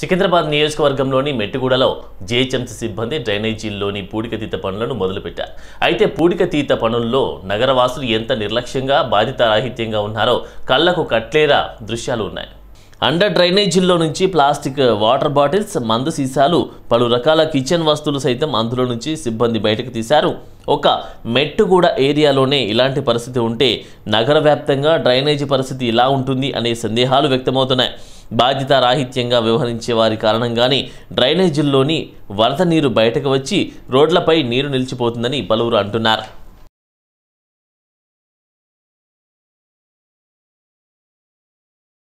సికింద్రాబాద్ నియోజకవర్గంలోని మెట్టుగూడలో జేహెచ్ఎంసీ సిబ్బంది డ్రైనేజీల్లోని పూడికతీత పనులను మొదలుపెట్టారు అయితే పూడికతీత పనుల్లో నగరవాసులు ఎంత నిర్లక్ష్యంగా బాధితరాహిత్యంగా ఉన్నారో కళ్లకు కట్లేరా దృశ్యాలు ఉన్నాయి అండర్ డ్రైనేజీల్లో నుంచి ప్లాస్టిక్ వాటర్ బాటిల్స్ మందు సీసాలు పలు రకాల కిచెన్ వస్తువులు సైతం అందులో నుంచి సిబ్బంది బయటకు తీశారు ఒక మెట్టుగూడ ఏరియాలోనే ఇలాంటి పరిస్థితి ఉంటే నగర వ్యాప్తంగా డ్రైనేజీ పరిస్థితి ఇలా ఉంటుంది అనే సందేహాలు వ్యక్తమవుతున్నాయి బాధ్యత రాహిత్యంగా వ్యవహరించే వారి కారణంగానే డ్రైనేజీల్లోని వరద నీరు బయటకు వచ్చి రోడ్లపై నీరు నిలిచిపోతుందని పలువురు అంటున్నారు